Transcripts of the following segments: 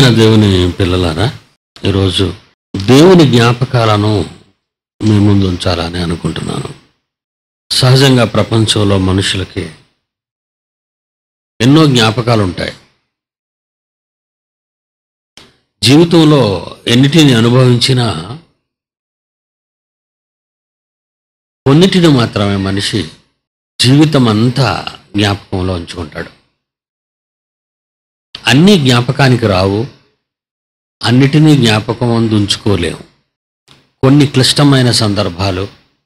దేవుని పిల్లలారా ఈరోజు దేవుని జ్ఞాపకాలను మీ ముందు ఉంచాలని అనుకుంటున్నాను సహజంగా ప్రపంచంలో మనుషులకి ఎన్నో జ్ఞాపకాలు ఉంటాయి జీవితంలో ఎన్నిటిని అనుభవించినా కొన్నిటిని మాత్రమే మనిషి జీవితం అంతా జ్ఞాపకంలో ఉంచుకుంటాడు అన్నీ జ్ఞాపకానికి రావు అన్నిటినీ జ్ఞాపకం అందు ఉంచుకోలేము కొన్ని క్లిష్టమైన సందర్భాలు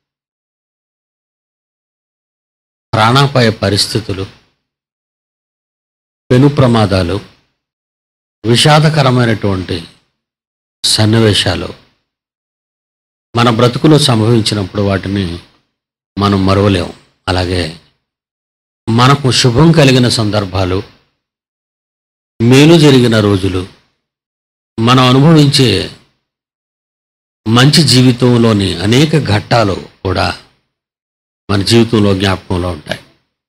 ప్రాణాపాయ పరిస్థితులు పెను ప్రమాదాలు విషాదకరమైనటువంటి సన్నివేశాలు మన బ్రతుకులో సంభవించినప్పుడు వాటిని మనం మరవలేము అలాగే మనకు శుభం కలిగిన సందర్భాలు మేలు జరిగిన రోజులు మనం అనుభవించే మంచి జీవితంలోని అనేక ఘట్టాలు కూడా మన జీవితంలో జ్ఞాపకంలో ఉంటాయి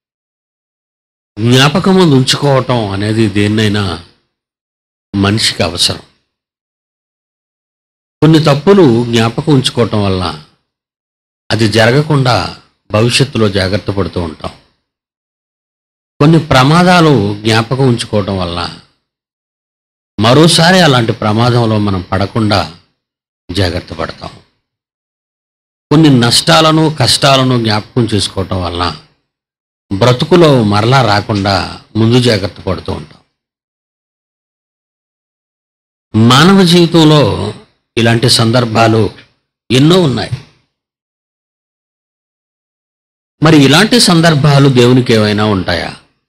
జ్ఞాపకం ముందు ఉంచుకోవటం అనేది దేన్నైనా మనిషికి అవసరం కొన్ని తప్పులు జ్ఞాపకం ఉంచుకోవటం వల్ల అది జరగకుండా భవిష్యత్తులో జాగ్రత్త పడుతూ ఉంటాం కొన్ని ప్రమాదాలు జ్ఞాపకం ఉంచుకోవటం వల్ల మరోసారి అలాంటి ప్రమాదంలో మనం పడకుండా జాగ్రత్త పడతాం కొన్ని నష్టాలను కష్టాలను జ్ఞాపకం చేసుకోవటం వల్ల బ్రతుకులో మరలా రాకుండా ముందు జాగ్రత్త పడుతూ ఉంటాం మానవ జీవితంలో ఇలాంటి సందర్భాలు ఎన్నో ఉన్నాయి మరి ఇలాంటి సందర్భాలు దేవునికి ఏమైనా ఉంటాయా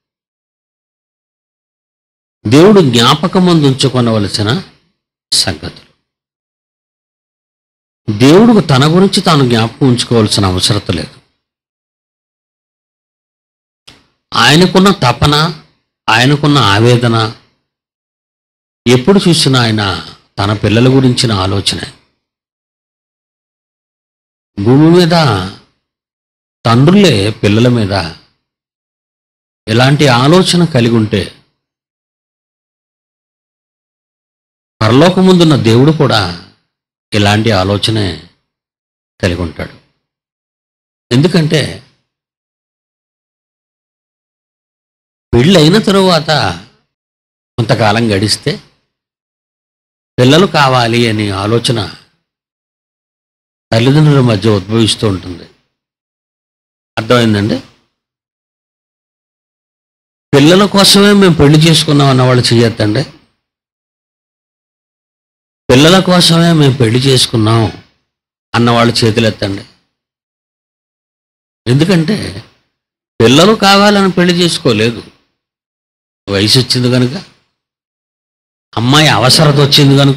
దేవుడు జ్ఞాపకం ముందు ఉంచుకొనవలసిన సంగతులు దేవుడుకు తన గురించి తాను జ్ఞాపకం ఉంచుకోవాల్సిన అవసరత లేదు ఆయనకున్న తపన ఆయనకున్న ఆవేదన ఎప్పుడు చూసినా ఆయన తన పిల్లల గురించిన ఆలోచన భూమి మీద తండ్రులే పిల్లల మీద ఎలాంటి ఆలోచన కలిగి ఉంటే పరలోకముందున్న దేవుడు కూడా ఇలాంటి ఆలోచనే కలిగి ఉంటాడు ఎందుకంటే పెళ్ళైన తరువాత కొంతకాలం గడిస్తే పిల్లలు కావాలి అనే ఆలోచన తల్లిదండ్రుల మధ్య ఉద్భవిస్తూ ఉంటుంది అర్థమైందండి పిల్లల కోసమే మేము పెళ్లి చేసుకున్నాం అన్నవాళ్ళు చెయ్యొద్దండి పిల్లల కోసమే మేము పెళ్లి చేసుకున్నాం అన్నవాళ్ళు చేతులెత్తండి ఎందుకంటే పిల్లలు కావాలని పెళ్లి చేసుకోలేదు వయసు వచ్చింది కనుక అమ్మాయి అవసరత వచ్చింది కనుక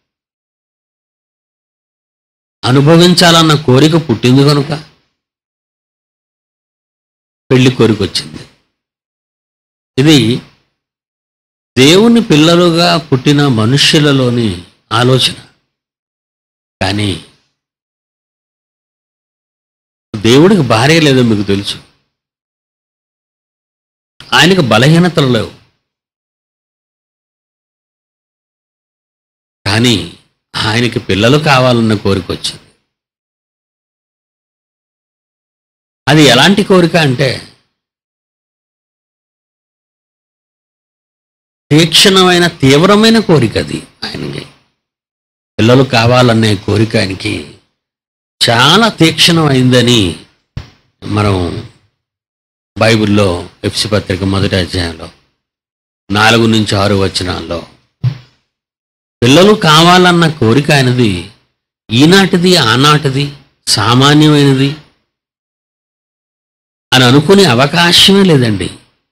అనుభవించాలన్న కోరిక పుట్టింది కనుక పెళ్లి కోరిక వచ్చింది ఇది దేవుని పిల్లలుగా పుట్టిన మనుష్యులలోని ఆలోచన కానీ దేవుడికి భార్య లేదో మీకు తెలుసు ఆయనకు బలహీనతలు లేవు కానీ ఆయనకి పిల్లలు కావాలన్న కోరిక వచ్చింది అది ఎలాంటి కోరిక అంటే తీక్షణమైన తీవ్రమైన కోరిక అది ఆయనకి పిల్లలు కావాలనే కోరిక ఆయనకి చాలా తీక్షణమైందని మనం బైబిల్లో ఎఫ్సి పత్రిక మొదటి అధ్యాయంలో నాలుగు నుంచి ఆరు వచనాల్లో పిల్లలు కావాలన్న కోరిక ఆయనది ఈనాటిది ఆనాటిది సామాన్యమైనది అని అనుకునే అవకాశమే లేదండి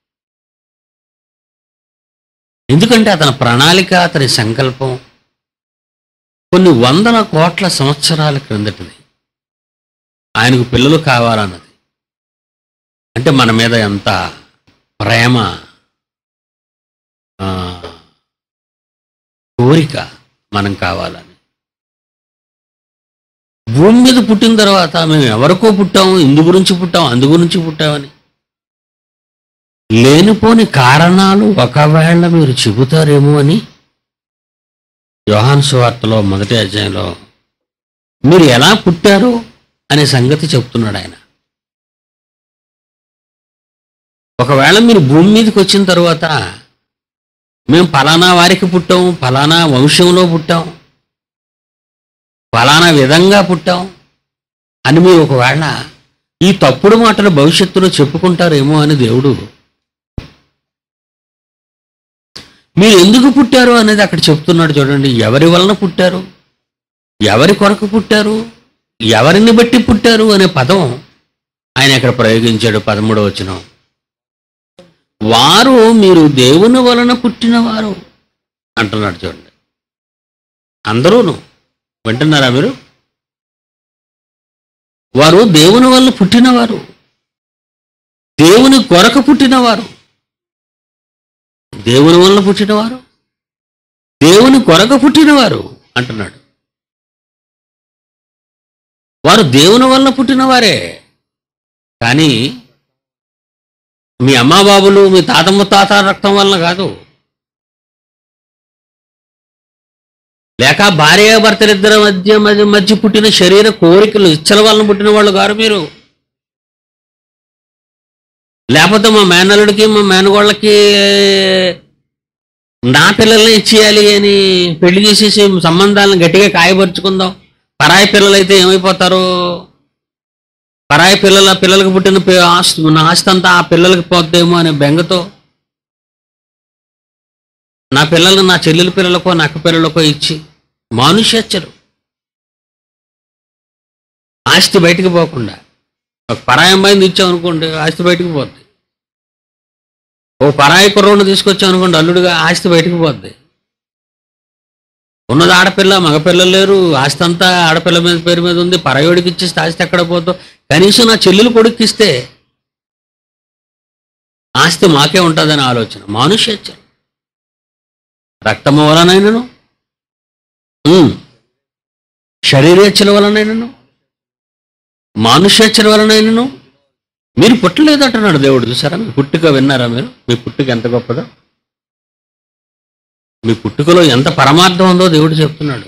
ఎందుకంటే అతని ప్రణాళిక అతని సంకల్పం కొన్ని వందల కోట్ల సంవత్సరాల క్రిందటిది ఆయనకు పిల్లలు కావాలన్నది అంటే మన మీద ఎంత ప్రేమ ఆ, కోరిక మనం కావాలని భూమి మీద పుట్టిన తర్వాత మేము ఎవరికో పుట్టాము ఇందు గురించి పుట్టాము అందు గురించి పుట్టామని లేనిపోని కారణాలు ఒకవేళ మీరు చెబుతారేమో అని యోహాన్ సువార్తలో మొదటి అధ్యాయంలో మీరు ఎలా పుట్టారు అనే సంగతి చెప్తున్నాడు ఆయన ఒకవేళ మీరు భూమి మీదకి వచ్చిన తర్వాత మేము ఫలానా వారికి పుట్టాం ఫలానా వంశంలో పుట్టాం ఫలానా విధంగా పుట్టాం అని మీరు ఒకవేళ ఈ తప్పుడు మాటలు భవిష్యత్తులో చెప్పుకుంటారేమో అని దేవుడు మీరు ఎందుకు పుట్టారు అనేది అక్కడ చెప్తున్నాడు చూడండి ఎవరి వలన పుట్టారు ఎవరి కొరకు పుట్టారు ఎవరిని బట్టి పుట్టారు అనే పదం ఆయన ఇక్కడ ప్రయోగించాడు పదమూడవ వచనం వారు మీరు దేవుని వలన పుట్టినవారు అంటున్నాడు చూడండి అందరూను వింటున్నారా మీరు వారు దేవుని వల్ల పుట్టినవారు దేవుని కొరకు పుట్టినవారు దేవుని వల్ల పుట్టినవారు దేవుని కొరకు పుట్టినవారు అంటున్నాడు వారు దేవుని వల్ల పుట్టినవారే కానీ మీ అమ్మా బాబులు మీ తాతమ్మ తాత రక్తం వలన కాదు లేక భార్య భర్తలిద్దరి మధ్య మధ్య మధ్య పుట్టిన శరీర కోరికలు ఇచ్చల వలన పుట్టిన వాళ్ళు గారు మీరు లేకపోతే మా మేనల్లుడికి మా మేనగోళ్ళకి నా పిల్లల్ని ఇచ్చేయాలి అని పెళ్లి చేసేసి సంబంధాలను గట్టిగా కాయపరుచుకుందాం పరాయి పిల్లలైతే ఏమైపోతారు పరాయి పిల్లల పిల్లలకు పుట్టిన పి- ఆస్తి నా ఆస్తి అంతా ఆ పిల్లలకి పోద్దేమో అనే బెంగతో నా పిల్లలు నా చెల్లెల పిల్లలకో నా అక్క పిల్లలకో ఇచ్చి మానుష్యచ్చరు ఆస్తి బయటికి పోకుండా ఒక పరాయి అమ్మాయిని ఇచ్చామనుకోండి ఆస్తి బయటికి పోద్ది ఓ పరాయి కుర్రోడిని తీసుకొచ్చాం అనుకోండి అల్లుడుగా ఆస్తి బయటికి పోద్ది ఉన్నది ఆడపిల్ల మగపిల్లలు లేరు ఆస్తి అంతా ఆడపిల్ల మీద పేరు మీద ఉంది పరాయోడికి ఇచ్చేస్తే ఆస్తి ఎక్కడ పోతావు కనీసం నా చెల్లెలు కొడుకు ఇస్తే ఆస్తి మాకే ఉంటుందని ఆలోచన మానుష్యచ్చ రక్తము వలనైనను ఉమ్, శరీరేచ్ఛల వలనైనను మానుష్యేచ్ఛల వలనైనను మీరు పుట్టలేదు అంటున్నాడు దేవుడు చూసారా మీ పుట్టుక విన్నారా మీరు మీ పుట్టుక ఎంత గొప్పదో మీ పుట్టుకలో ఎంత పరమార్థం ఉందో దేవుడు చెప్తున్నాడు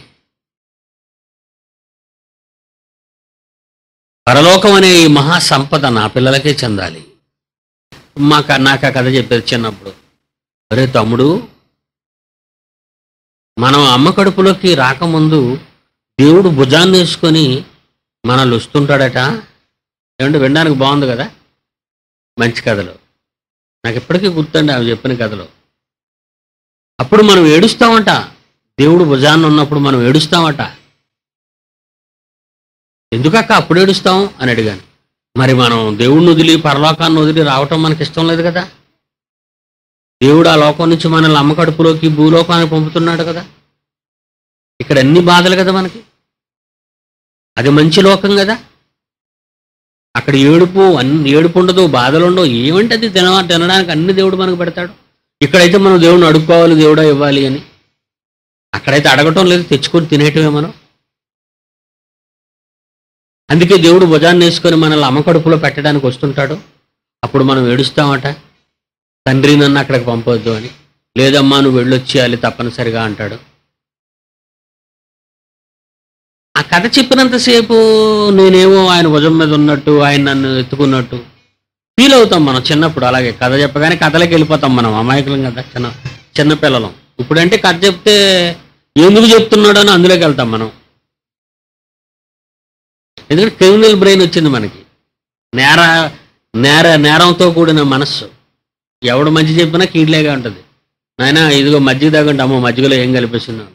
పరలోకం అనే ఈ మహా సంపద నా పిల్లలకే చెందాలి మాకు నాకు ఆ కథ చెప్పేది చిన్నప్పుడు అరే తమ్ముడు మనం అమ్మ కడుపులోకి రాకముందు దేవుడు భుజాన్ని వేసుకొని మనల్ని వస్తుంటాడట ఏమంటే వినడానికి బాగుంది కదా మంచి కథలు నాకు ఇప్పటికీ గుర్తండి అవి చెప్పిన కథలు అప్పుడు మనం ఏడుస్తామంట దేవుడు భుజాన్ని ఉన్నప్పుడు మనం ఏడుస్తామట ఎందుకక్క అప్పుడు ఏడుస్తాం అని అడిగాను మరి మనం దేవుడిని వదిలి పరలోకాన్ని వదిలి రావటం మనకి ఇష్టం లేదు కదా దేవుడు ఆ లోకం నుంచి మనల్ని అమ్మ కడుపులోకి భూలోకానికి పంపుతున్నాడు కదా ఇక్కడ అన్ని బాధలు కదా మనకి అది మంచి లోకం కదా అక్కడ ఏడుపు అన్ని ఏడుపు ఉండదు బాధలు ఉండవు ఏమంటే అది తిన తినడానికి అన్ని దేవుడు మనకు పెడతాడు ఇక్కడైతే మనం దేవుడిని అడుక్కోవాలి దేవుడా ఇవ్వాలి అని అక్కడైతే అడగటం లేదు తెచ్చుకొని తినేయటమే మనం అందుకే దేవుడు భుజాన్ని వేసుకొని మనల్ని అమ్మ కడుపులో పెట్టడానికి వస్తుంటాడు అప్పుడు మనం ఏడుస్తామట తండ్రి నన్ను అక్కడికి పంపొద్దు అని లేదమ్మా నువ్వు వెళ్ళొచ్చేయాలి తప్పనిసరిగా అంటాడు ఆ కథ చెప్పినంతసేపు నేనేమో ఆయన భుజం మీద ఉన్నట్టు ఆయన నన్ను ఎత్తుకున్నట్టు ఫీల్ అవుతాం మనం చిన్నప్పుడు అలాగే కథ చెప్పగానే కథలోకి వెళ్ళిపోతాం మనం అమాయకులం కదా చిన్న చిన్నపిల్లలం ఇప్పుడంటే కథ చెప్తే ఎందుకు చెప్తున్నాడు అని అందులోకి వెళ్తాం మనం ఎందుకంటే క్రిమినల్ బ్రెయిన్ వచ్చింది మనకి నేర నేర నేరంతో కూడిన మనస్సు ఎవడు మంచి చెప్పినా కీడ్లేగా ఉంటుంది నాయన ఇదిగో మజ్జిగ తాగండి అమ్మో మజ్జిగలో ఏం కలిపిస్తున్నాను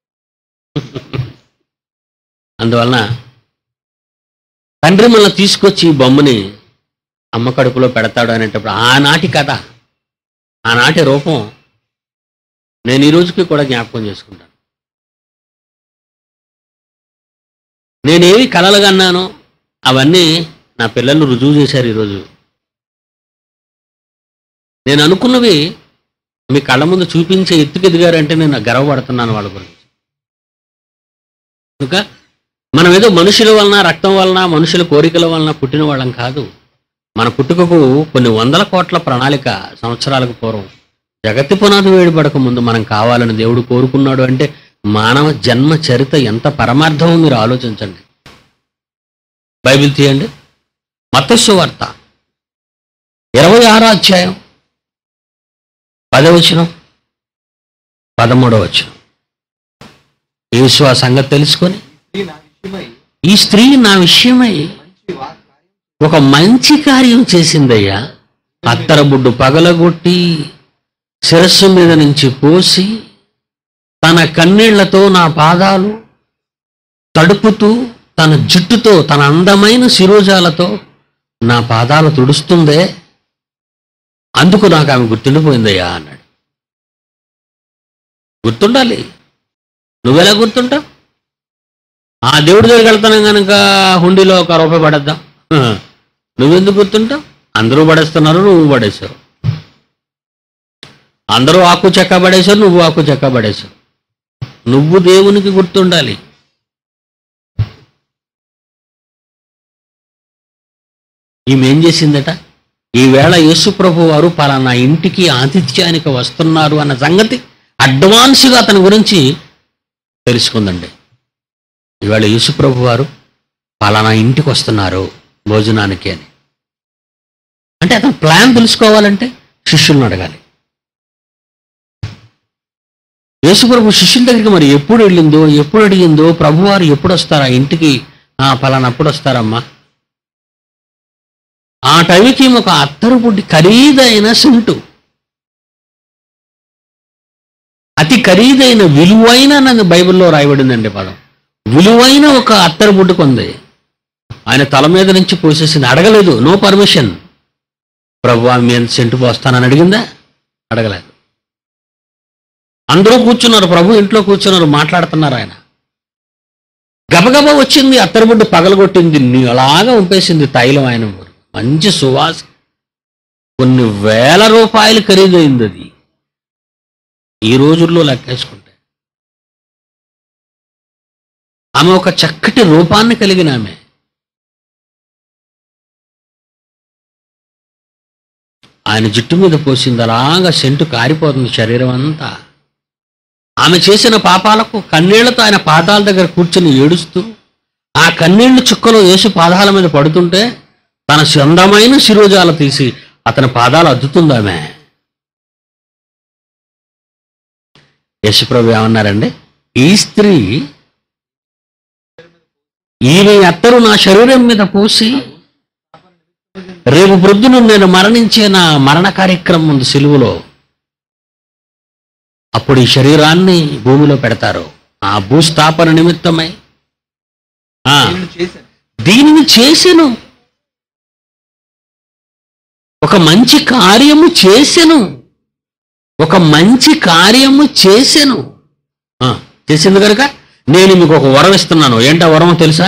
అందువలన తండ్రి మనల్ని తీసుకొచ్చి ఈ బొమ్మని అమ్మ కడుపులో పెడతాడు అనేటప్పుడు ఆనాటి కథ ఆనాటి రూపం నేను ఈ రోజుకి కూడా జ్ఞాపకం చేసుకుంటాను నేనేవి కలలు కన్నానో అవన్నీ నా పిల్లలు రుజువు చేశారు ఈరోజు నేను అనుకున్నవి మీ కళ్ళ ముందు చూపించే ఎత్తుకు ఎదిగారంటే నేను గర్వపడుతున్నాను వాళ్ళ గురించి కనుక మనం ఏదో మనుషుల వలన రక్తం వలన మనుషుల కోరికల వలన పుట్టిన వాళ్ళం కాదు మన పుట్టుకకు కొన్ని వందల కోట్ల ప్రణాళిక సంవత్సరాలకు పూర్వం జగత్తి పునాది వేడిపడక ముందు మనం కావాలని దేవుడు కోరుకున్నాడు అంటే మానవ జన్మ చరిత ఎంత పరమార్థమో మీరు ఆలోచించండి బైబిల్ తీయండి మతస్సు వార్త ఇరవై ఆరో అధ్యాయం పదవచనం పదమూడవ వచనం యేసు ఆ సంగతి తెలుసుకొని స్త్రీ నా విషయమై ఈ స్త్రీ నా విషయమై మంచి వా- ఒక మంచి కార్యం చేసిందయ్యా అత్తరబుడ్డు పగలగొట్టి శిరస్సు మీద నుంచి పోసి తన కన్నీళ్లతో నా పాదాలు తడుపుతూ తన జుట్టుతో తన అందమైన శిరోజాలతో నా పాదాలు తుడుస్తుందే అందుకు నాకు ఆమె గుర్తుండిపోయిందయ్యా అన్నాడు గుర్తుండాలి నువ్వెలా గుర్తుంటావు ఆ దేవుడి దగ్గరికి వెళ్తాను కనుక హుండీలో ఒక రూపాయి పడేద్దాం హ. నువ్వెందుకు గుర్తుంటావు అందరూ పడేస్తున్నారు నువ్వు పడేశావు అందరూ ఆకు చెక్క పడేశారు నువ్వు ఆకు చెక్క పడేశావు నువ్వు దేవునికి గుర్తుండాలి ఈమె ఏం చేసిందట ఈవేళ యేసు ప్రభు వారు పలానా ఇంటికి ఆతిథ్యానికి వస్తున్నారు అన్న సంగతి అడ్వాన్స్గా అతని గురించి తెలుసుకుందండి ఇవాళ యేసుప్రభు వారు పలానా ఇంటికి వస్తున్నారు భోజనానికి అని అంటే అతను ప్లాన్ తెలుసుకోవాలంటే శిష్యులను అడగాలి యేసుప్రభు శిష్యుల దగ్గరికి మరి ఎప్పుడు వెళ్ళిందో ఎప్పుడు అడిగిందో ప్రభువారు ఎప్పుడు వస్తారా ఇంటికి ఆ పలానా అప్పుడు వస్తారమ్మా ఆ టైంకి ఒక అత్తరు పుట్టి ఖరీదైన సెంటు అతి ఖరీదైన విలువైన అన్నది బైబిల్లో రాయబడిందండి పదం విలువైన ఒక అత్తరు పుట్టుకుంది ఆయన తల మీద నుంచి పోసేసింది అడగలేదు నో పర్మిషన్ ప్రభు ఆమె మీద సెంటు పోస్తానని అడిగిందా అడగలేదు అందరూ కూర్చున్నారు ప్రభు ఇంట్లో కూర్చున్నారు మాట్లాడుతున్నారు ఆయన గబగబా వచ్చింది అత్తరుబుడ్డు పగలగొట్టింది నీ- అలాగా ఉంపేసింది తైలం ఆయన మంచి సువాస కొన్ని వేల రూపాయలు ఖరీదైంది అది ఈ రోజుల్లో లెక్కేసుకుంటే ఆమె ఒక చక్కటి రూపాన్ని కలిగిన ఆమె ఆయన జుట్టు మీద పోసింది అలాగా సెంటు కారిపోతుంది శరీరం అంతా ఆమె చేసిన పాపాలకు కన్నీళ్లతో ఆయన పాదాల దగ్గర కూర్చొని ఏడుస్తూ ఆ కన్నీళ్లు చుక్కలు యేసు పాదాల మీద పడుతుంటే తన అందమైన శిరోజాలు తీసి అతని పాదాలు అద్దుతుంది ఆమె యశుప్రభు ఏమన్నారండి ఈ స్త్రీ ఈమె అత్తరు నా శరీరం మీద పూసి రేపు ప్రొద్దున నేను మరణించే నా మరణ కార్యక్రమం ఉంది సిలువలో అప్పుడు ఈ శరీరాన్ని భూమిలో పెడతారు ఆ భూస్థాపన నిమిత్తమై ఆ, నేను చేశాను దీనిని చేసెను ఒక మంచి కార్యము చేసెను ఒక మంచి కార్యము చేసెను ఆ, చేసింది కనుక నేను మీకు ఒక వరం ఇస్తున్నాను ఏంటా వరం తెలుసా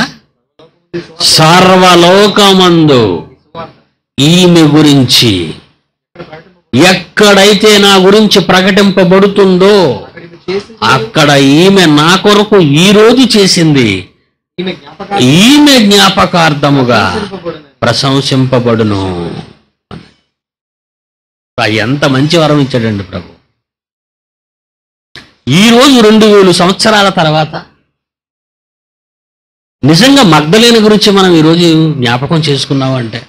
సర్వలోకమందు ఈమె గురించి ఎక్కడైతే నా గురించి ప్రకటింపబడుతుందో అక్కడికి చేసి అక్కడ ఈమె నా కొరకు ఈ రోజు చేసింది ఈమె జ్ఞాపకాలు ఈమె జ్ఞాపకార్థముగా ఆచరింపబడును. ప్రశంసింపబడును ఆ, ఎంత మంచి వరం ఇచ్చాడండి ప్రభు ఈ రోజు రెండు వేలు సంవత్సరాల తర్వాత నిజంగా మగ్ధలేని గురించి మనం ఈరోజు జ్ఞాపకం చేసుకున్నామంటే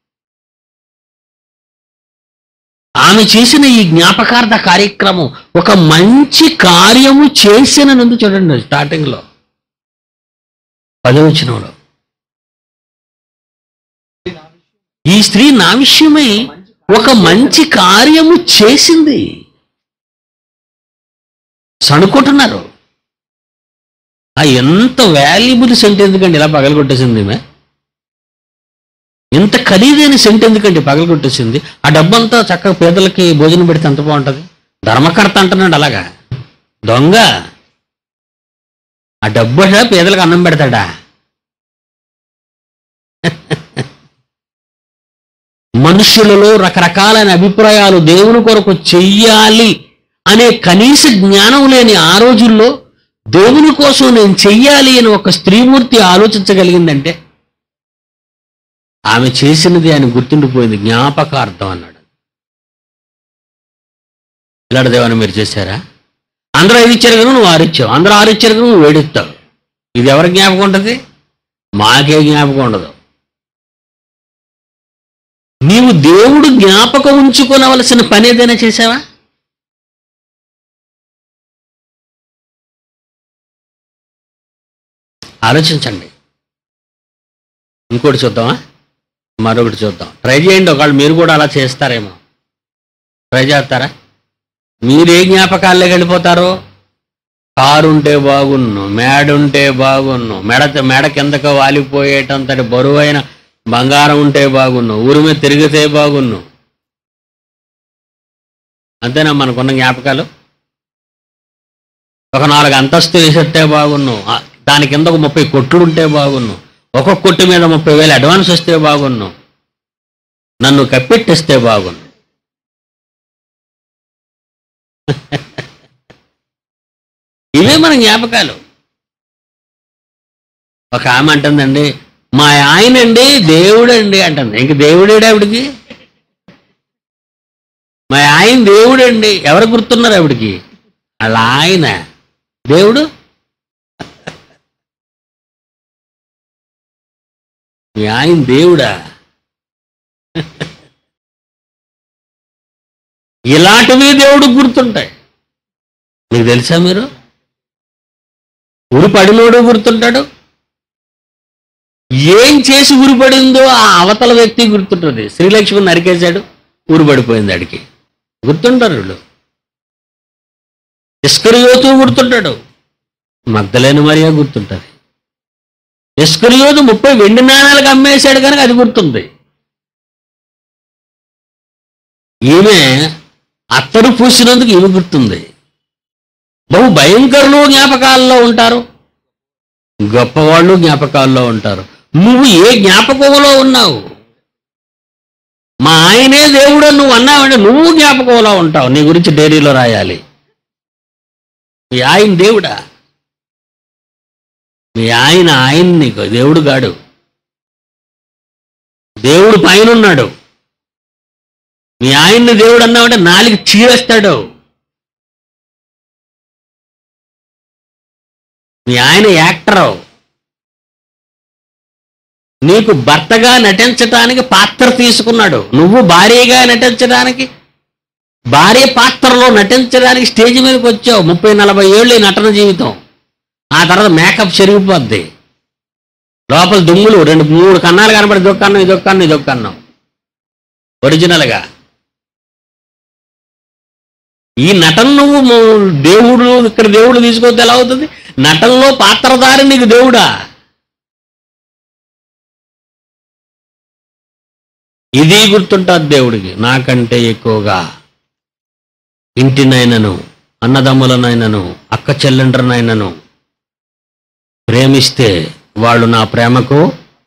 ఆమె చేసిన ఈ జ్ఞాపకార్థ కార్యక్రమం ఒక మంచి కార్యము చేసినందు చూడండి స్టార్టింగ్ లో పదవచనంలో ఈ స్త్రీ నా విషయమై ఒక మంచి కార్యము చేసింది సణుకుంటున్నారు ఆ ఎంత వాల్యుబుల్ సెంట్ ఎందుకండి ఇలా పగలగొట్టేసింది ఈమె ఎంత ఖరీదైన సెంట్ ఎందుకండి పగలగొట్టేసింది ఆ డబ్బంతా చక్కగా పేదలకి భోజనం పెడితే ఎంత బాగుంటుంది ధర్మకర్త అంటున్నాడు అలాగా దొంగ ఆ డబ్బు పేదలకు అన్నం పెడతాడా మనుషులలో రకరకాలైన అభిప్రాయాలు దేవుని కొరకు చెయ్యాలి అనే కనీస జ్ఞానం లేని ఆ రోజుల్లో దేవుని కోసం నేను చెయ్యాలి అని ఒక స్త్రీమూర్తి ఆలోచించగలిగిందంటే ఆమె చేసినది ఆయన గుర్తుండిపోయింది జ్ఞాపకార్థం అన్నాడు ఇలాంటి దేవాన్ని మీరు చేశారా అందరూ ఐదు ఇచ్చారు కదా నువ్వు ఆరు ఇచ్చావు అందరూ ఆరు ఇచ్చారు కదా నువ్వు ఏడు ఇస్తావు ఇది ఎవరి జ్ఞాపకం ఉంటుంది మాకే జ్ఞాపకం ఉండదు నీవు దేవుడు జ్ఞాపకం ఉంచుకోనవలసిన పని ఏదైనా చేసావా ఆలోచించండి ఇంకోటి చూద్దామా మరొకటి చూద్దాం ట్రై చేయండి ఒకవేళ మీరు కూడా అలా చేస్తారేమో ట్రై చేస్తారా మీరు ఏ జ్ఞాపకాల్లోకి వెళ్ళిపోతారో కారు ఉంటే బాగున్ను మేడ ఉంటే బాగున్ను మెడ మెడ కిందకు వాలిపోయేటంతటి బరువైన బంగారం ఉంటే బాగున్ను ఊరి మీద తిరిగితే బాగున్ను అంతేనా మనకున్న జ్ఞాపకాలు ఒక నాలుగు అంతస్తులు వేసేస్తే బాగున్ను ఆ, దాని కింద ఒక ముప్పై కొట్టుడు ఉంటే బాగున్ను ఒక్కొక్క కొట్టు మీద ముప్పై వేలు అడ్వాన్స్ వస్తే బాగున్ను నన్ను కప్పెట్టిస్తే బాగున్ను ఇవే మన జ్ఞాపకాలు ఒక ఆమె అంటుందండి మా ఆయనండి దేవుడండి అంటుంది ఇంక దేవుడేడా ఆవిడికి మా ఆయన దేవుడండి ఎవరు గుర్తున్నారు ఆవిడికి వాళ్ళ ఆయన దేవుడు మీ ఆయన దేవుడా ఇలాంటివి దేవుడు గుర్తుంటాయి మీకు తెలుసా మీరు ఉరి పడినోడు గుర్తుంటాడు ఏం చేసి ఉరిపడిందో ఆ అవతల వ్యక్తి గుర్తుంటుంది శ్రీలక్ష్మి నరికేశాడు ఊరిపడిపోయింది ఆడికి గుర్తుంటారు వీళ్ళు ఇస్కరియోతు గుర్తుంటాడు మగ్ధలేని మరియా గుర్తుంటుంది ఇస్కరియోతు ముప్పై వెండి నాణాలకు అమ్మేశాడు కనుక అది గుర్తుంది ఈమె అత్తరు పూసినందుకు ఈమె గుర్తుంది బహు భయంకరులు జ్ఞాపకాల్లో ఉంటారు గొప్పవాళ్ళు జ్ఞాపకాల్లో ఉంటారు నువ్వు ఏ జ్ఞాపకంలో ఉన్నావు మా ఆయనే దేవుడు అని నువ్వు అన్నావంటే నువ్వు జ్ఞాపకంలో ఉంటావు నీ గురించి డైరీలో రాయాలి మీ ఆయన దేవుడా మీ ఆయన ఆయన నీకు దేవుడు గాడు దేవుడు పైన ఉన్నాడు మీ ఆయన్ని దేవుడు అన్నావంటే నాలుగు చీరేస్తాడు మీ ఆయన యాక్టరు నీకు భర్తగా నటించటానికి పాత్ర తీసుకున్నాడు నువ్వు భార్యగా నటించడానికి భార్య పాత్రలో నటించడానికి స్టేజ్ మీదకి వచ్చావు ముప్పై నలభై ఏళ్ళు ఈ నటన జీవితం ఆ తర్వాత మేకప్ చెరిగిపోద్ది లోపల దుమ్ములు రెండు మూడు కన్నాలు కనబడి దొక్కన్నం ఇదొక్కన్నం ఇదొక్కన్నం ఒరిజినల్గా ఈ నటన నువ్వు ము- దేవుడు ఇక్కడ దేవుడు తీసుకొస్తే ఎలా అవుతుంది నటనలో పాత్రధారి నీకు దేవుడా ఇది గుర్తుంటుంది దేవుడికి నాకంటే ఎక్కువగా ఇంటినైనను అన్నదమ్ములనైనను అక్క చెల్లెండ్రనైనను ప్రేమిస్తే వాళ్ళు నా ప్రేమకు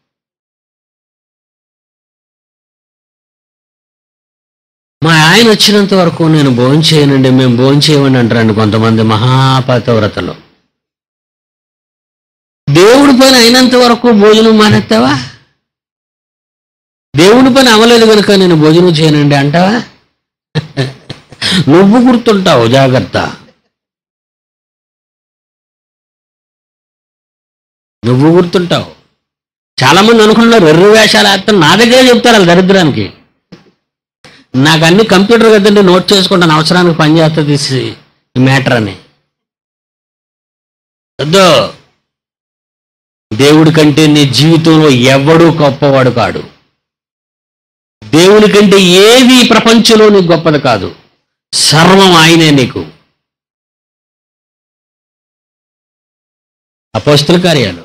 మా ఆయన వచ్చినంత వరకు నేను భోజనం చేయనండి మేము భోజనం చేయమని అంటారండి కొంతమంది మహాపతివ్రతలు దేవుడి పని అయినంత వరకు భోజనం మానేస్తావా దేవుడి పని అవ్వలేదు కనుక నేను భోజనం చేయనండి అంటావా నువ్వు గుర్తుంటావు జాగ్రత్త నువ్వు గుర్తుంటావు చాలా మంది అనుకున్నారు ఎర్ర వేషాలు వేస్తాను నా దగ్గరే చెప్తారు వాళ్ళ దరిద్రానికి నాకు అన్ని కంప్యూటర్ కదండి నోట్ చేసుకుంటాను అవసరానికి పని చేస్తుంది ఈ మ్యాటర్ అని వద్దు దేవుడి కంటే నీ జీవితంలో ఎవడూ గొప్పవాడు కాడు దేవుని కంటే ఏది ఈ ప్రపంచంలో నీకు గొప్పది కాదు సర్వం ఆయనే నీకు అపోస్తుల కార్యాలు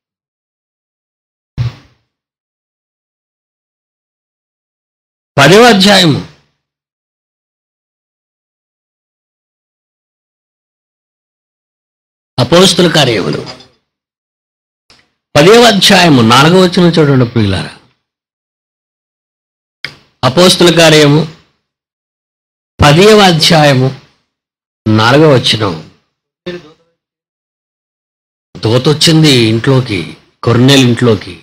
పదవ అధ్యాయము అపోస్తుల కార్యములు పదవ అధ్యాయము నాలుగవ వచ్చిన చూడండి ప్రియులారా అపోస్తుల కార్యము పదవ అధ్యాయము నాలుగవ వచ్చిన దోత వచ్చింది ఇంట్లోకి కొర్నేల్ ఇంట్లోకి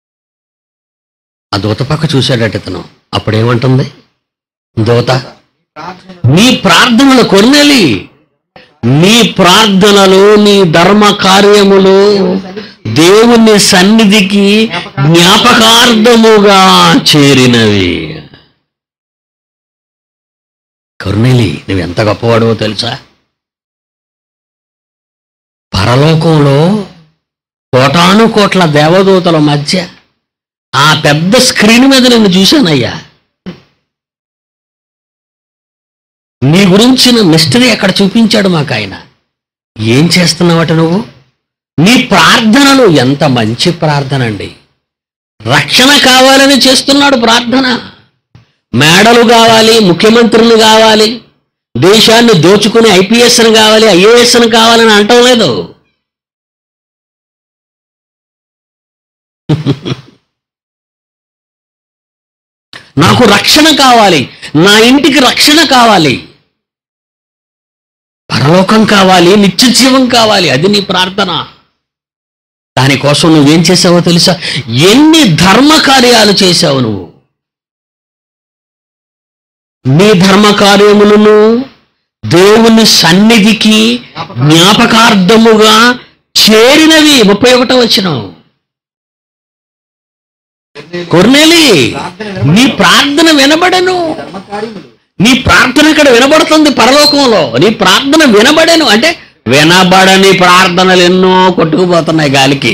ఆ దూత పక్క చూశాడట ఇతను అప్పుడేమంటుంది దూత ప్రార్థన నీ ప్రార్థనలు కొన్నెలి నీ ప్రార్థనలు నీ ధర్మ కార్యములు దేవుని సన్నిధికి జ్ఞాపకార్థముగా చేరినవి కొర్నెలి నువ్వు ఎంత గొప్పవాడవో తెలుసా పరలోకంలో కోటాను కోట్ల దేవదూతల మధ్య ఆ పెద్ద స్క్రీన్ మీద నేను చూశానయ్యా నీ గురించిన మిస్టరీ అక్కడ చూపించాడు మాకు ఆయన ఏం చేస్తున్నావట నువ్వు నీ ప్రార్థనలు ఎంత మంచి ప్రార్థన అండి రక్షణ కావాలని చేస్తున్నాడు ప్రార్థన మేడలు కావాలి ముఖ్యమంత్రులు కావాలి దేశాన్ని దోచుకుని ఐపీఎస్ని కావాలి ఐఏఎస్ని కావాలని అంటం లేదు నాకు రక్షణ కావాలి నా ఇంటికి రక్షణ కావాలి పరలోకం కావాలి నిత్య జీవం కావాలి అది నీ ప్రార్థన దానికోసం నువ్వేం చేసావో తెలుసా ఎన్ని ధర్మ కార్యాలు చేశావు నువ్వు నీ ధర్మ కార్యములను దేవుని సన్నిధికి జ్ఞాపకార్థముగా చేరినవి ముప్పై ఒకటో వచ్చిన కొర్నేలి నీ ప్రార్థన వినబడను ధర్మకార్యములు నీ ప్రార్థన ఇక్కడ వినబడుతుంది పరలోకంలో నీ ప్రార్థన వినబడను అంటే వినబడని ప్రార్థనలు ఎన్నో కొట్టుకుపోతున్నాయి గాలికి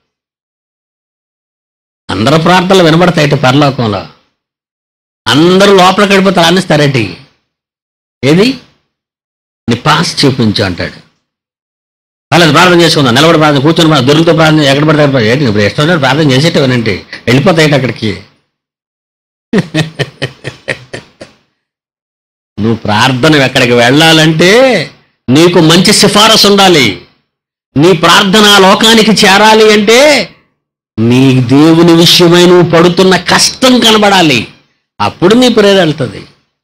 అందరు ప్రార్థనలు వినబడతాయి పరలోకంలో అందరూ లోపల గడిపోతారు అనిస్తారేటి ఏది నీ పాస్ చూపించు అంటాడు వాళ్ళది ప్రార్థన చేసుకుందాం నిలబడి ప్రార్థన కూర్చొని ప్రార్థన దొరుకుతూ ప్రార్థన ఎక్కడ పడితే అక్కడ ఏంటి ఇప్పుడు ఇష్టం వచ్చినట్టు ప్రార్థన చేసేటవనండి వెళ్ళిపోతాయి అక్కడికి నువ్వు ప్రార్థన ఎక్కడికి వెళ్ళాలంటే నీకు మంచి సిఫారసు ఉండాలి నీ ప్రార్థన ఆ లోకానికి చేరాలి అంటే నీ దేవుని విషయమై నువ్వు పడుతున్న కష్టం కనబడాలి అప్పుడు నీ ప్రేర వెళ్తుంది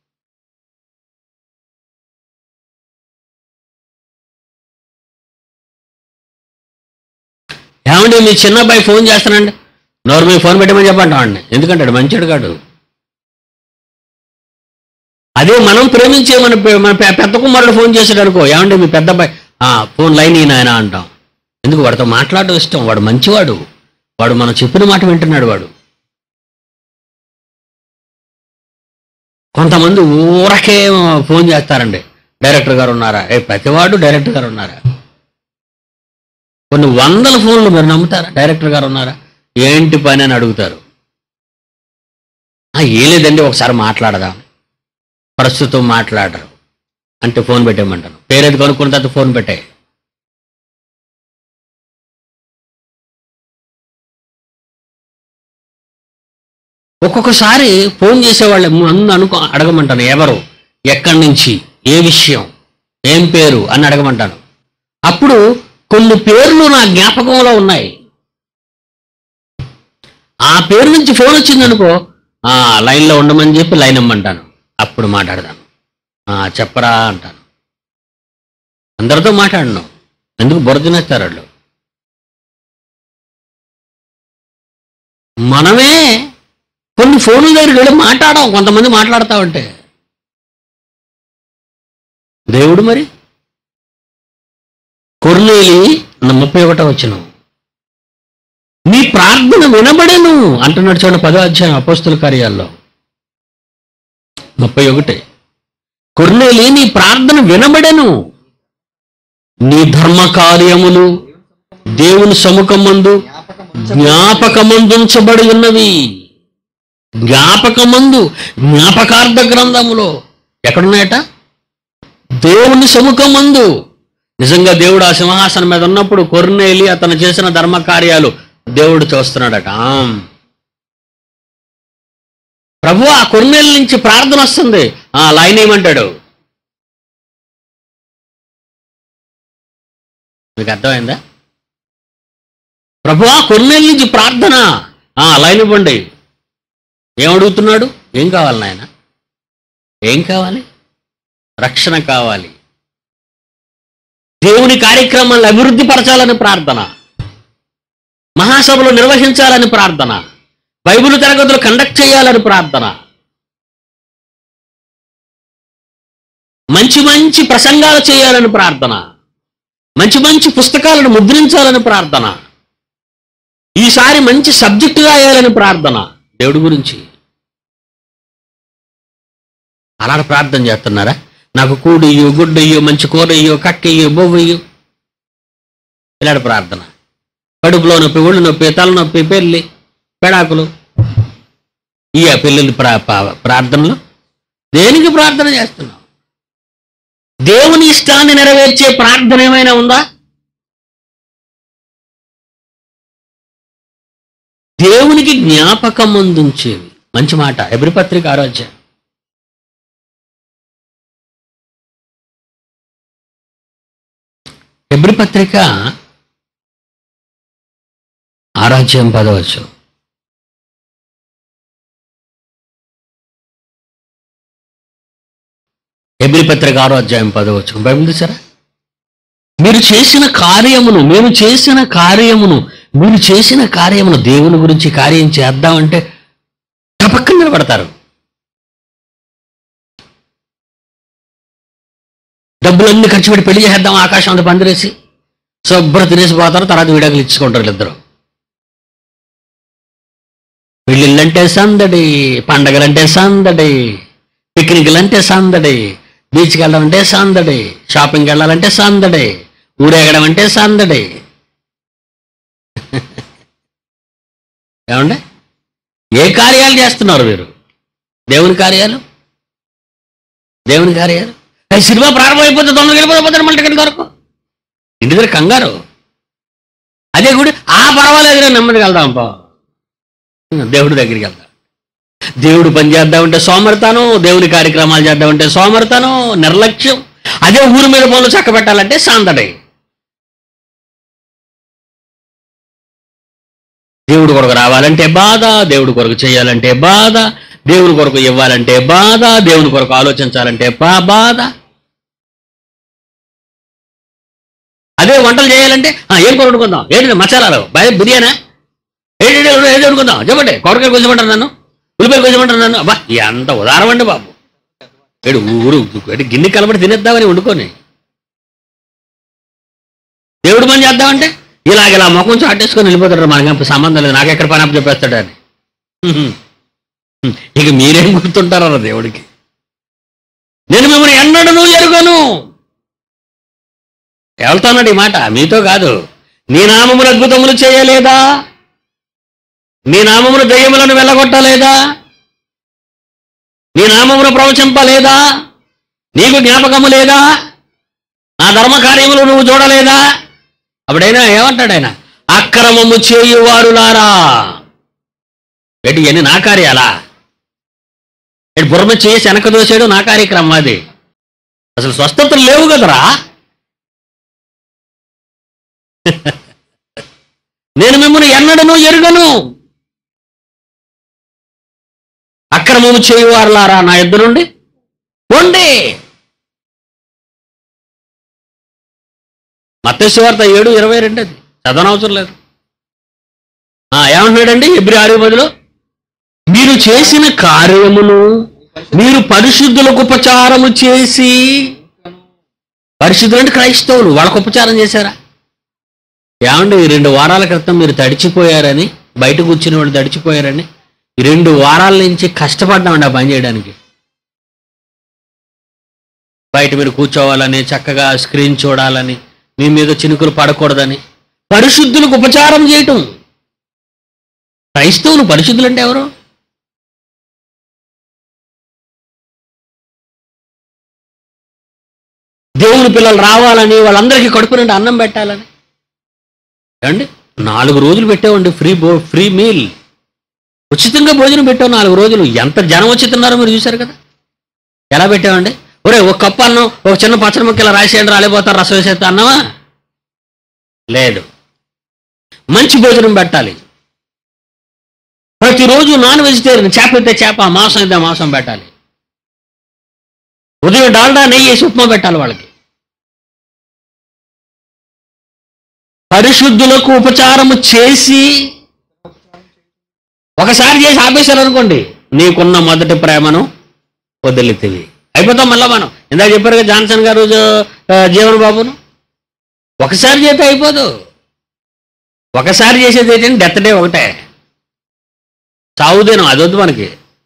ఏమండి మీ చిన్న అబ్బాయి ఫోన్ చేస్తానండి నోరు మీ ఫోన్ పెట్టమని చెప్పండి వాడిని ఎందుకంటాడు మంచిడు కాడు అదే మనం ప్రేమించే మన పె- మన పె- పెద్ద కుమారుడు ఫోన్ చేసాడు అనుకో ఏమండి మీ పెద్ద అబ్బాయి "ఆ, ఫోన్ లైన్ ఈయన ఆయన అంటాం ఎందుకు వాడితో మాట్లాడడం ఇష్టం వాడు మంచివాడు వాడు మనం చెప్పిన మాట వింటున్నాడు వాడు కొంతమంది ఊరకే ఫోన్ చేస్తారండి డైరెక్టర్ గారు ఉన్నారా ఏ ప్రతివాడు డైరెక్టర్ గారు ఉన్నారా కొన్ని వందల ఫోన్లు మీరు నమ్ముతారా డైరెక్టర్ గారు ఉన్నారా ఏంటి పని అని అడుగుతారు "ఆ, ఏం లేదండి ఒకసారి మాట్లాడదాం ప్రస్తుతం మాట్లాడరు అంటే ఫోన్ పెట్టేయమంటాను పేరేది కొనుక్కున్న తర్వాత ఫోన్ పెట్టాయి ఒక్కొక్కసారి ఫోన్ చేసేవాళ్ళు ముందు అనుకో అడగమంటాను ఎవరు ఎక్కడి నుంచి ఏ విషయం ఏం పేరు అని అడగమంటాను అప్పుడు కొన్ని పేర్లు నా జ్ఞాపకంలో ఉన్నాయి ఆ పేరు నుంచి ఫోన్ వచ్చిందనుకో ఆ లైన్లో ఉండమని చెప్పి లైన్ ఇమ్మంటాను అప్పుడు మాట్లాడతాను "ఆ, చెప్పరా అంటాను అందరితో మాట్లాడను ఎందుకు బుర్ర తినేస్తారు వాళ్ళు మనమే కొన్ని ఫోన్ల దగ్గరికి వెళ్ళి మాట్లాడాం కొంతమంది మాట్లాడుతూ ఉంటే దేవుడు మరి కొర్నేలి ముప్పై ఒకటో వచ్చిన నీ ప్రార్థన వినబడేను అంటున్నాడు చూడండి పదో అధ్యాయం అపోస్తుల కార్యాల్లో ముప్పై ఒకటి కొర్నేలి నీ ప్రార్థన వినబడెను నీ ధర్మ కార్యములు దేవుని సముఖమందు జ్ఞాపకం జ్ఞాపకమందుంచబడి ఉన్నవి జ్ఞాపకమందు జ్ఞాపకార్థ గ్రంథములో ఎక్కడున్నాయట దేవుని సముఖమందు నిజంగా దేవుడు ఆ సింహాసనం మీద ఉన్నప్పుడు కొర్నేలి అతను చేసిన ధర్మ కార్యాలు దేవుడు చూస్తున్నాడట ఆమ్. ప్రభు ఆ కొర్నేలి నుంచి ప్రార్థన వస్తుంది ఆ లైన్ ఏమంటాడు మీకు అర్థమైందా ప్రభు ఆ కొన్నేళ్ళ నుంచి ప్రార్థన ఆ లైన్ ఇవ్వండి ఏం అడుగుతున్నాడు ఏం కావాలి నాయన ఏం కావాలి రక్షణ కావాలి దేవుని కార్యక్రమాలను అభివృద్ధి పరచాలని ప్రార్థన మహాసభలు నిర్వహించాలని ప్రార్థన బైబిల్ తరగతులు కండక్ట్ చేయాలని ప్రార్థన మంచి మంచి ప్రసంగాలు చేయాలని ప్రార్థన మంచి మంచి పుస్తకాలను ముద్రించాలని ప్రార్థన ఈసారి మంచి సబ్జెక్టు రాయాలని ప్రార్థన దేవుడి గురించి అలాంటి ప్రార్థన చేస్తున్నారా నాకు కూడియ్యో గుడ్డయ్యో మంచి కూరయ్యో కక్కయ్యో బొవ్వయ్యో ఇలాంటి ప్రార్థన కడుపులో నొప్పి ఒళ్ళు నొప్పి తలనొప్పి పెళ్ళి పెడాకులు ఈ పెళ్ళిళ్ళు ప్రా పా- ప్రార్థనలు దేనికి ప్రార్థన చేస్తున్నావు దేవుని ఇష్టాన్ని నెరవేర్చే ప్రార్థన ఏమైనా ఉందా దేవునికి జ్ఞాపకం ముందుంచేవి మంచి మాట ఎబ్రి పత్రిక ఆరోగ్యం ఎబ్రి పత్రిక ఆరాధ్యం పదవచ్చు ఎబ్రి పత్రిక ఆరో అధ్యాయం పదవచ్చు బైబిల్ తీసారా మీరు చేసిన కార్యమును మేము చేసిన కార్యమును మీరు చేసిన కార్యమును దేవుని గురించి కార్యం చేద్దామంటే టపక్కన నిలబడతారు డబ్బులన్నీ ఖర్చు పెట్టి పెళ్లి చేద్దాం ఆకాశం అంత పందిరేసి శుభ్ర తినేసి పోతారు తర్వాత విడాకులు ఇచ్చుకుంటారు వీళ్ళిద్దరు పెళ్ళిళ్ళంటే సందడి పండగలంటే సందడి పిక్నిక్లంటే సందడి బీచ్కి వెళ్ళడం అంటే సందడి షాపింగ్కి వెళ్ళాలంటే సందడి ఊరేగడం అంటే సందడి ఏమండి ఏ కార్యాలు చేస్తున్నారు మీరు దేవుని కార్యాలు దేవుని కార్యాలు అది సినిమా ప్రారంభం అయిపోతే తొందరగా వెళ్ళిపోతే మళ్ళీ టికెట్ వరకు ఇంటి దగ్గర కంగారు అదే గుడి ఆ పర్వాలేదు నెమ్మదికి వెళ్దాం పా దేవుడి దగ్గరికి వెళ్దాం దేవుడు పని చేద్దామంటే సోమర్తాను దేవుని కార్యక్రమాలు చేద్దామంటే సోమర్తాను నిర్లక్ష్యం అదే ఊరి మీద పనులు చక్క పెట్టాలంటే సాందడి దేవుడి కొరకు రావాలంటే బాధ దేవుడి కొరకు చేయాలంటే బాధ దేవుని కొరకు ఇవ్వాలంటే బాధ దేవుని కొరకు ఆలోచించాలంటే బా బాధ అదే వంటలు చేయాలంటే "ఆ, ఏం కూర వండుకుందాం ఏంటి మసాలాలు బయ బిర్యానా ఏంటి ఏది వండుకుందాం చెప్పండి కొరకాయ కొంచెమంటారు నన్ను ఉల్లిపాయలు కొంచెమంటారు నన్ను అబ్బా ఎంత ఉదారం అండి బాబు ఏడు ఊరు ఏడు గిన్నె కలబడి తినేద్దామని వండుకొని దేవుడు పని చేద్దామంటే ఇలాగ ఇలా ముఖం చాటేసుకొని వెళ్ళిపోతాడు మనకి సంబంధం లేదు నాకు ఎక్కడ పని అప్పు చెప్పేస్తాడు అని హ్మ్. హ్మ్. ఇక మీరేం గుర్తుంటారా దేవుడికి నేను మిమ్మల్ని ఎన్నడూ ఎరుగను ఎవరితో అన్నాడు ఈ మాట మీతో కాదు నీ నామములు అద్భుతములు చేయలేదా నీ నామమును దయ్యములను వెళ్ళగొట్టలేదా నీ నామమును ప్రవచింపలేదా నీకు జ్ఞాపకము లేదా నా ధర్మ కార్యములు నువ్వు చూడలేదా అప్పుడైనా ఏమంటాడు ఆయన అక్రమము చేయువారులారా ఏంటి ఎన్ని నా కార్యాలా ఏంటి బుర్ర చేసి వెనక దోసాడు నా కార్యక్రమం అది అసలు స్వస్థతలు లేవు కదరా నేను మిమ్మల్ని ఎన్నడను ఎరుగను అక్రమము చేయువారులారా నా ఎద్దు నుండి పొండి మత్స్యవార్త ఏడు ఇరవై రెండు అది చదవనవసరం లేదు ఆ, ఏమంటున్నాడండి ఎబ్రి ఆరు బదులు మీరు చేసిన కార్యమును మీరు పరిశుద్ధులకు ఉపచారము చేసి పరిశుద్ధులు అంటే క్రైస్తవులు వాళ్ళకు ఉపచారం చేశారా ఏమండి ఈ రెండు వారాల క్రితం మీరు తడిచిపోయారని బయట కూర్చుని వాళ్ళు తడిచిపోయారని ఈ రెండు వారాల నుంచి కష్టపడ్డామండి ఆ పని చేయడానికి బయట మీరు కూర్చోవాలని చక్కగా స్క్రీన్ చూడాలని మీ మీద చినుకులు పడకూడదని పరిశుద్ధులకు ఉపచారం చేయటం క్రైస్తవులు పరిశుద్ధులు అంటే ఎవరు దేవుని పిల్లలు రావాలని వాళ్ళందరికీ కడుపు నుండి అన్నం పెట్టాలని ఏమండి నాలుగు రోజులు పెట్టామండి ఫ్రీ బో ఫ్రీ మీల్ ఉచితంగా భోజనం పెట్టాం నాలుగు రోజులు ఎంత జనం వచ్చి తిన్నారో మీరు చూశారు కదా ఎలా పెట్టామండి ఒరే ఒక కప్పు అన్నం ఒక చిన్న పచ్చడి ముక్క ఇలా రాసేయండి రాలేపోతారు రసం వేసేస్తా అన్నావా లేదు మంచి భోజనం పెట్టాలి ప్రతిరోజు నాన్ వెజిటేరియన్ చేప అయితే చేప మాంసం అయితే మాంసం పెట్టాలి ఉదయం డాల్డా నెయ్యి వేసి ఉప్మా పెట్టాలి వాళ్ళకి పరిశుద్ధులకు ఉపచారము చేసి ఒకసారి చేసి ఆపేశారు అనుకోండి నీకున్న మొదటి ప్రేమను వదిలితివి అయిపోతాం మళ్ళా మనం ఇందాక చెప్పారు కదా జాన్సన్ గారు జో- ఆ, జీవన్ బాబును ఒకసారి చేస్తే అయిపోదు ఒకసారి చేసేది ఏంటంటే డెత్ డే ఒకటే చావుదేనం అదొద్దు మనకి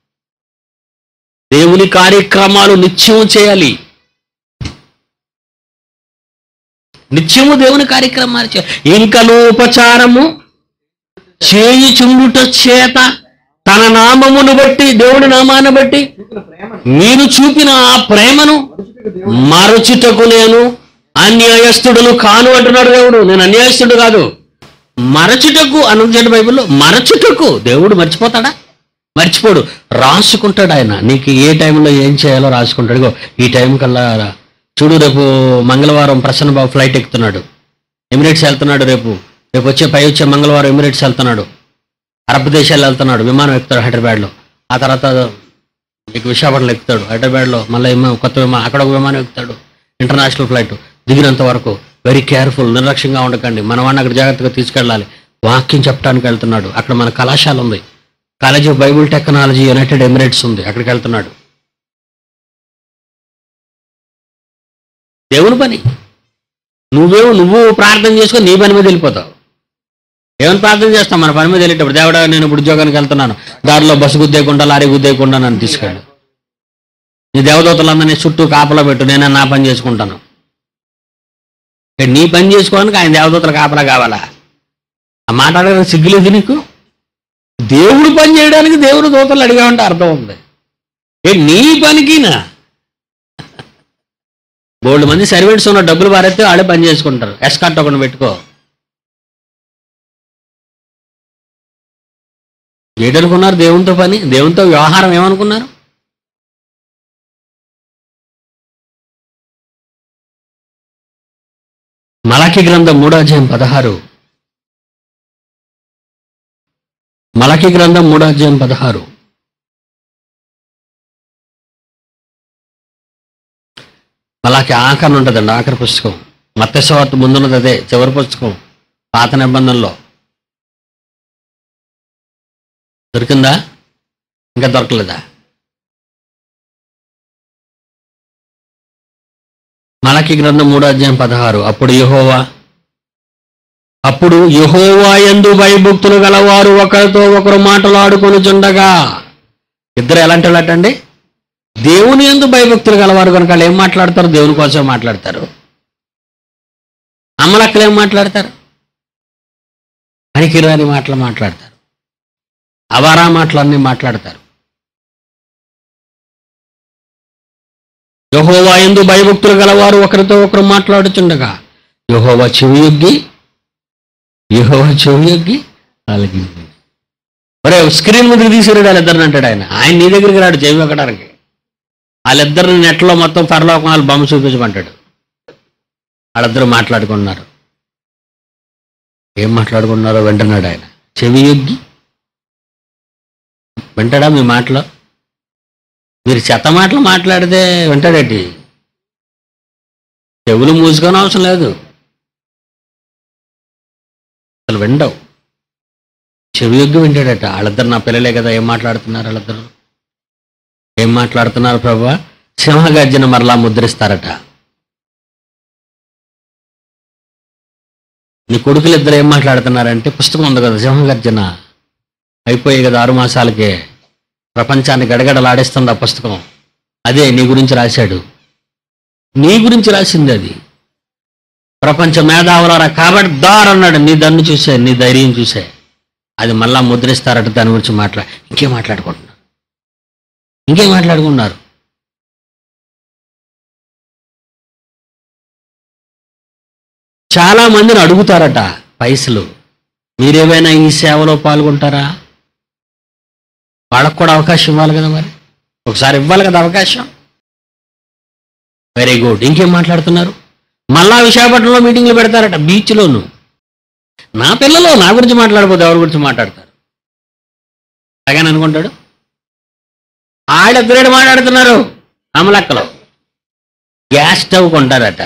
దేవుని కార్యక్రమాలు నిత్యం చేయాలి నిత్యము దేవుని కార్యక్రమాలు చేయాలి ఇంకను ఉపచారము చేయి చుండుట చేత తన నామమును బట్టి దేవుని నామాన్ని బట్టి చూపిన ప్రేమను మీరు చూపిన ఆ ప్రేమను మనుషులకు దేవుడు మరచుటకు నేను అన్యాయస్తుడును కాను అంటున్నాడు దేవుడు నేను అన్యాయస్తుడు కాదు మరచుటకు అనుంచండి బైబిల్లో మరచుటకు దేవుడు మర్చిపోతాడా మర్చిపోడు రాసుకుంటాడు ఆయన నీకు ఏ టైంలో ఏం చేయాలో రాసుకుంటాడు ఇగో ఈ టైం కల్లా రా. చూడు రేపు మంగళవారం ప్రసన్న బాబు ఫ్లైట్ ఎక్కుతున్నాడు ఎమిరేట్స్ వెళ్తున్నాడు రేపు రేపు వచ్చే పై వచ్చే మంగళవారం ఎమిరేట్స్ వెళ్తున్నాడు అరబ్ దేశాలు వెళ్తున్నాడు విమానం ఎక్కుతాడు హైదరాబాద్లో ఆ తర్వాత మీకు విశాఖపట్నం ఎక్కుతాడు హైదరాబాద్లో మళ్ళీ ఏమో కొత్త విమానం అక్కడ ఒక విమానం ఎక్కుతాడు ఇంటర్నేషనల్ ఫ్లైట్ దిగినంత వరకు వెరీ కేర్ఫుల్ నిర్లక్ష్యంగా ఉండకండి మన వాడిని అక్కడ జాగ్రత్తగా తీసుకెళ్ళాలి వాక్యం చెప్పడానికి వెళ్తున్నాడు అక్కడ మన కళాశాల ఉంది college of Bible technology United Emirates ఉంది అక్కడికి వెళ్తున్నాడు దేవుని పని నువ్వేమో నువ్వు ప్రార్థన చేసుకొని నీ పని మీద వెళ్ళిపోతావు ఏమని ప్రార్థన చేస్తాం మన పని మీద వెళ్ళేటప్పుడు దేవుడా నేను ఇప్పుడు ఉద్యోగానికి వెళ్తున్నాను దారిలో బస్సు గుద్దేయకుండా లారీ గుద్దేయకుండా నన్ను తీసుకెళ్ళు నీ దేవదూతలందరినీ చుట్టూ కాపలా పెట్టు నేను నా పని చేసుకుంటాను ఇక నీ పని చేసుకోవడానికి ఆయన దేవదూతల కాపలా కావాలా ఆ మాట్లాడడానికి సిగ్గులేదు నీకు దేవుడు పని చేయడానికి దేవుడు దూతలు అడిగామంటే అర్థం ఉంది ఏ నీ పనికినా బోల్డ్ మంది సర్వెంట్స్ ఉన్న డబ్బులు పారేస్తే వాళ్ళే పని చేసుకుంటారు ఎస్కాట్ ఒకటి పెట్టుకో ఏంటనుకున్నారు దేవునితో పని దేవునితో వ్యవహారం ఏమనుకున్నారు మలకి గ్రంథం మూడో అధ్యాయం పదహారు మలకి గ్రంథం మూడో అధ్యాయం పదహారు మలాకి ఆఖరణ ఉంటుందండి ఆఖరి పుస్తకం మత్స్యవార్త ముందున్నది అదే చివరి పుస్తకం పాత నిబంధనలో దొరికిందా ఇంకా దొరకలేదా మలకి గ్రంథం మూడో అధ్యాయం పదహారు అప్పుడు యహోవా అప్పుడు యహోవా ఎందు భయభక్తులు గలవారు ఒకరితో ఒకరు మాటలాడుకొనుచుండగా ఇద్దరు ఎలాంటి వాళ్ళటండి దేవుని ఎందు భయభక్తులు గలవారు కనుక వాళ్ళు ఏం మాట్లాడతారు దేవుని కోసం మాట్లాడతారు అమ్మలక్కలు ఏం మాట్లాడతారు పనికిరాని మాటలు మాట్లాడతారు అవారా మాటలన్నీ మాట్లాడతారు యహోవా ఎందు భయభక్తులు గలవారు ఒకరితో ఒకరు మాట్లాడుచుండగా యహోవా చెవియొగ్గి యహోవా చెవియొగ్గి వాళ్ళకి ఒరే స్క్రీన్ ముందుకు తీసుకురాడు వాళ్ళిద్దరిని అంటాడు ఆయన ఆయన నీ దగ్గరికి రాడు చెవి ఎక్కడానికి వాళ్ళిద్దరిని నెట్లో మొత్తం పరలోకం వాళ్ళు బొమ్మ చూపించమంటాడు వాళ్ళిద్దరు మాట్లాడుకున్నారు ఏం మాట్లాడుకున్నారో వింటున్నాడు ఆయన చెవి యొగ్గి వింటాడా మీ మాటలో మీరు చెత్త మాటలు మాట్లాడితే వింటాడేటి చెవులు మూసుకొని అవసరం లేదు అసలు విండవు చెవి యొగ్గి వింటాడట వాళ్ళిద్దరు నా పిల్లలే కదా ఏం మాట్లాడుతున్నారు వాళ్ళిద్దరు ఏం మాట్లాడుతున్నారు ప్రభా సింహగర్జన మరలా ముద్రిస్తారట నీ కొడుకులు ఇద్దరు ఏం మాట్లాడుతున్నారంటే పుస్తకం ఉంది కదా సింహగర్జన అయిపోయాయి కదా ఆరు మాసాలకే ప్రపంచాన్ని గడగడలాడేస్తుంది ఆ పుస్తకం అదే నీ గురించి రాశాడు నీ గురించి రాసింది అది ప్రపంచ మేధావులారా కాబట్టి దార్ అన్నాడు నీ దాన్ని చూసే నీ ధైర్యం చూసే అది మళ్ళా ముద్రిస్తారట దాని గురించి మాట్లా ఇంకేం మాట్లాడుకుంటున్నారు ఇంకేం మాట్లాడుకున్నారు చాలా మందిని అడుగుతారట పైసలు మీరేమైనా ఈ సేవలో పాల్గొంటారా వాళ్ళకు కూడా అవకాశం ఇవ్వాలి కదా మరి ఒకసారి ఇవ్వాలి కదా అవకాశం వెరీ గుడ్ ఇంకేం మాట్లాడుతున్నారు మళ్ళా విశాఖపట్నంలో మీటింగ్లు పెడతారట బీచ్లోను నా పిల్లలు నా గురించి మాట్లాడకపోతే ఎవరి గురించి మాట్లాడతారు అలాగని అనుకుంటాడు ఆడెద్దరేడు మాట్లాడుతున్నారు అమలక్కలో గ్యాస్ స్టవ్ కొంటారట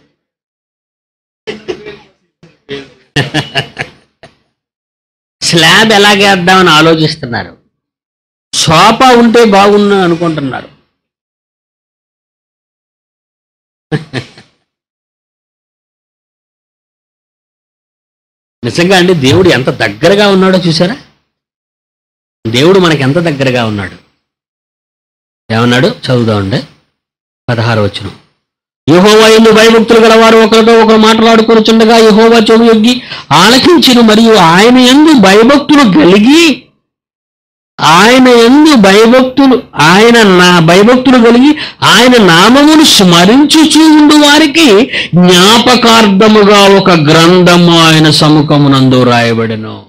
స్లాబ్ ఎలాగేద్దామని ఆలోచిస్తున్నారు సోఫా ఉంటే బాగున్నా అనుకుంటున్నారు నిజంగా అండి దేవుడు ఎంత దగ్గరగా ఉన్నాడో చూసారా దేవుడు మనకి ఎంత దగ్గరగా ఉన్నాడు ఏమన్నాడు చదువుదామండి పదహారు వచ్చిన యహోవా ఎందు భయభక్తులు గలవారు ఒకరితో ఒకరు మాట్లాడుకొనుచుండగా యహోవా చెవి యొగ్గి ఆలకించిన మరియు ఆయన ఎందు భయభక్తులు కలిగి ఆయన ఎందు భయభక్తులు ఆయన నా భయభక్తులు కలిగి ఆయన నామమును స్మరించుచూ ఉండు వారికి జ్ఞాపకార్థముగా ఒక గ్రంథము ఆయన సముఖమునందు రాయబడెను